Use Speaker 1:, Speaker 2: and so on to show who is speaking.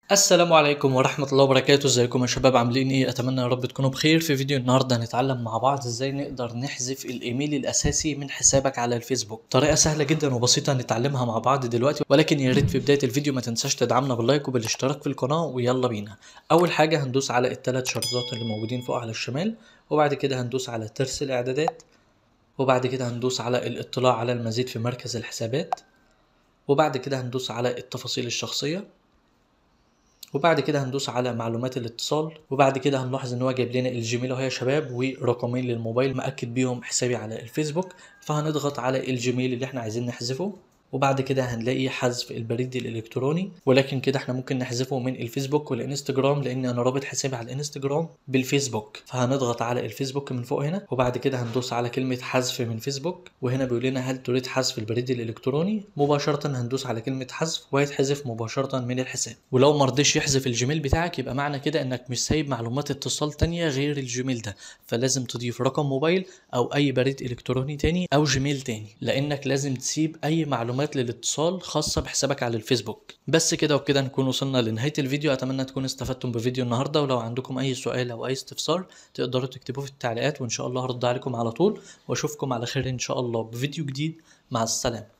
Speaker 1: السلام عليكم ورحمة الله وبركاته ازيكم يا شباب عاملين ايه اتمنى يا رب تكونوا بخير في فيديو النهاردة هنتعلم مع بعض ازاي نقدر نحذف الايميل الاساسي من حسابك على الفيسبوك طريقة سهلة جدا وبسيطة نتعلمها مع بعض دلوقتي ولكن يا ريت في بداية الفيديو ما تنساش تدعمنا باللايك وبالاشتراك في القناة ويلا بينا اول حاجة هندوس على الثلاث شرطات اللي موجودين فوق على الشمال وبعد كده هندوس على ترس الاعدادات وبعد كده هندوس على الاطلاع على المزيد في مركز الحسابات وبعد كده هندوس على التفاصيل الشخصية وبعد كده هندوس على معلومات الاتصال وبعد كده هنلاحظ ان هو جايب لنا الجيميل اهو يا شباب ورقمين للموبايل مأكد بيهم حسابي على الفيسبوك فهنضغط على الجيميل اللي احنا عايزين نحذفه وبعد كده هنلاقي حذف البريد الالكتروني ولكن كده احنا ممكن نحذفه من الفيسبوك والانستجرام لان انا رابط حسابي على الانستجرام بالفيسبوك فهنضغط على الفيسبوك من فوق هنا وبعد كده هندوس على كلمة حذف من فيسبوك وهنا بيقول لنا هل تريد حذف البريد الالكتروني مباشرة هندوس على كلمة حذف وهيتحذف مباشرة من الحساب ولو مرضيش يحذف الجيميل بتاعك يبقى معنى كده انك مش سايب معلومات اتصال تانية غير الجيميل ده فلازم تضيف رقم موبايل او اي بريد الكتروني تاني او جيميل تاني لانك لازم تسيب اي معلومات للاتصال خاصة بحسابك على الفيسبوك بس كده وبكده نكون وصلنا لنهاية الفيديو اتمنى تكونوا استفدتم بفيديو النهاردة ولو عندكم اي سؤال او اي استفسار تقدروا تكتبوه في التعليقات وان شاء الله هرد عليكم على طول واشوفكم على خير ان شاء الله بفيديو جديد مع السلامة